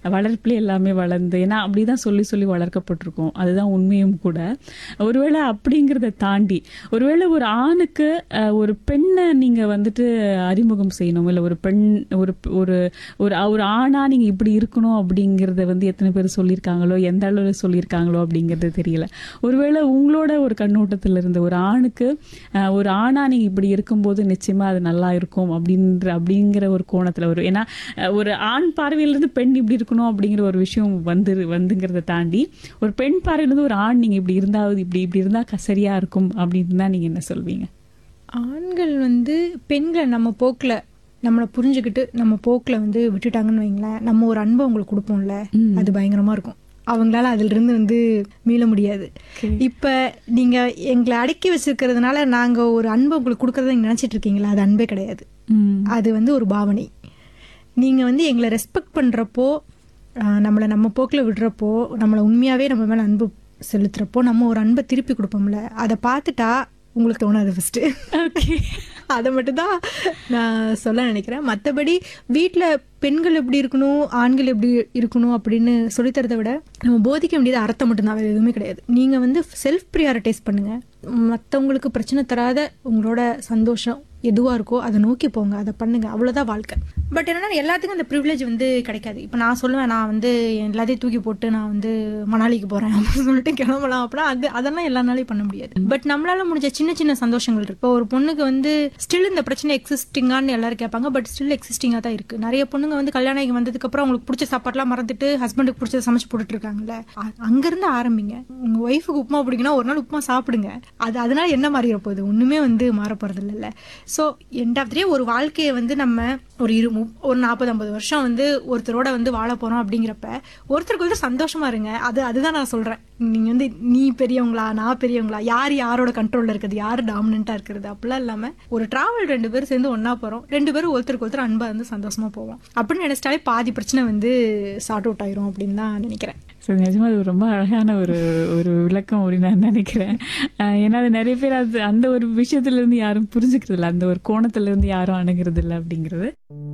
வளர்ப்புல எல்லாமே வளர்ந்து ஏன்னா அப்படிதான் சொல்லி சொல்லி வளர்க்கப்பட்டிருக்கோம் அதுதான் உண்மையும் கூட ஒருவேளை அப்படிங்கிறத தாண்டி ஒருவேளை ஒரு ஆணுக்கு அஹ், ஒரு பெண்ணை நீங்க வந்துட்டு அறிமுகம் செய்யணும் இல்ல ஒரு பெண் ஒரு ஒரு ஒரு ஒரு ஆணா நீங்க இப்படி இருக்கணும் அப்படிங்கறத வந்து எத்தனை பேர் சொல்லியிருக்காங்களோ எந்த அளவுல சொல்லியிருக்காங்களோ அப்படிங்கிறது தெரியல ஒருவேளை உங்களோட ஒரு கண்ணோட்டத்துல இருந்து ஒரு ஆணுக்கு அஹ், ஒரு ஆணா நீங்க இப்படி இருக்கும்போது நிச்சயமா அது நல்லா இருக்கும் அப்படின்ற அப்படிங்கிற ஒரு கோணத்துல வரும் ஏன்னா அஹ், ஒரு ஆண் பார்வையிலிருந்து பெண் இப்படி இருக்கணும் அப்படிங்கிற ஒரு விஷயம் வந்து வந்துங்கிறத தாண்டி ஒரு பெண் பார்வையிலிருந்து ஒரு ஆண் நீங்க இப்படி இருந்தாவது இப்படி இப்படி இருந்தா க- சரியா இருக்கும் அப்படின்னு தான் நீங்க என்ன சொல்வீங்க ஆண்கள் வந்து பெண்களை நம்ம போக்கில் நம்மளை புரிஞ்சுக்கிட்டு நம்ம போக்கில் வந்து விட்டுட்டாங்கன்னு வைங்களேன் நம்ம ஒரு அன்பை அவங்களுக்கு கொடுப்போம்ல அது பயங்கரமா இருக்கும் அவங்களால அதிலிருந்து வந்து மீள முடியாது இப்போ நீங்க எங்களை அடக்கி வச்சிருக்கிறதுனால நாங்க ஒரு அன்பை உங்களுக்கு கொடுக்கறத நீங்க நினைச்சிட்டு இருக்கீங்களா அது அன்பே கிடையாது ம் அது வந்து ஒரு பாவனை நீங்க வந்து எங்களை ரெஸ்பெக்ட் பண்றப்போ ஆஹ், நம்மளை நம்ம போக்கில் விடுறப்போ நம்மளை உண்மையாவே நம்ம மேல அன்பு செலுத்துறப்போ நம்ம ஒரு அன்பை திருப்பி கொடுப்போம்ல அதை பார்த்துட்டா உங்களுக்கு தோணாது ஃபர்ஸ்ட் ஓகே அதை மட்டும்தான் நான் சொல்ல நினைக்கிறேன் மற்றபடி வீட்டில் பெண்கள் எப்படி இருக்கணும் ஆண்கள் எப்படி இருக்கணும் அப்படின்னு சொல்லித்தரதை விட நம்ம போதிக்க வேண்டியது அர்த்தம் மட்டும்தான் வேறு எதுவுமே கிடையாது நீங்கள் வந்து செல்ஃப் ப்ரியாரிட்டைஸ் பண்ணுங்க மற்றவங்களுக்கு பிரச்சனை தராத உங்களோட சந்தோஷம் எதுவாக இருக்கோ அதை நோக்கி போங்க அதை பண்ணுங்க அவ்வளோதான் வாழ்க்கை பட் என்னன்னா எல்லாத்துக்கும் அந்த ப்ரிவிலேஜ் வந்து கிடைக்காது இப்போ நான் சொல்லுவேன் நான் வந்து எல்லாத்தையும் தூக்கி போட்டு நான் வந்து மணாலிக்கு போகிறேன் அப்படின்னு சொல்லிட்டு கிளம்பலாம் அப்படின்னா அது அதெல்லாம் எல்லாருனாலையும் பண்ண முடியாது பட் நம்மளால முடிஞ்ச சின்ன சின்ன சந்தோஷங்கள் இருக்கு இப்போ ஒரு பொண்ணுக்கு வந்து ஸ்டில் இந்த பிரச்சனை எக்ஸிஸ்டிங்கான்னு எல்லாரும் கேட்பாங்க பட் ஸ்டில் எக்ஸிஸ்டிங்காக தான் இருக்கு நிறைய பொண்ணுங்க வந்து கல்யாணம் ஆகி வந்ததுக்கு அப்புறம் அவங்களுக்கு பிடிச்ச சாப்பாடுலாம் மறந்துட்டு ஹஸ்பண்டுக்கு பிடிச்சத சமைச்சு போட்டுட்டு இருக்காங்கல்ல அ- அங்கிருந்து ஆரம்பிங்க உங்க ஒய்ஃபுக்கு உப்புமா பிடிக்குன்னா ஒரு நாள் உப்புமா சாப்பிடுங்க அது அதனால என்ன மாறிட போகுது ஒண்ணுமே வந்து மாற போறது இல்லைல்ல ஸோ எண்ட் ஆஃப் டே ஒரு வாழ்க்கையை வந்து நம்ம ஒரு இரு மு- ஒரு நாற்பது ஐம்பது வருஷம் வந்து ஒருத்தரோட வந்து வாழ போறோம் அப்படிங்கிறப்ப ஒருத்தருக்கு ஒருத்தர் சந்தோஷமா இருங்க அது அதுதான் நான் சொல்றேன் நீங்க வந்து நீ பெரியவங்களா நான் பெரியவங்களா யார் யாரோட கண்ட்ரோல்ல இருக்குது யார் டாமினண்டா இருக்கிறது அப்படிலாம் இல்லாம ஒரு டிராவல் ரெண்டு பேரும் சேர்ந்து ஒண்ணா போறோம் ரெண்டு பேரும் ஒருத்தருக்கு ஒருத்தர் அன்பா இருந்து சந்தோஷமா போவோம் அப்படின்னு நினைச்சிட்டாலே பாதி பிரச்சனை வந்து சார்ட் அவுட் ஆயிரும் அப்படின்னு தான் நினைக்கிறேன் ஸோ நிஜமா அது ரொம்ப அழகான ஒரு ஒரு விளக்கம் அப்படின்னு நான் நினைக்கிறேன் அஹ் ஏன்னா அது நிறைய பேர் அது அந்த ஒரு விஷயத்துல இருந்து யாரும் புரிஞ்சுக்கிறது இல்லை அந்த ஒரு கோணத்துல இருந்து யாரும் அணுகிறது இல்லை அப்படிங்கிறது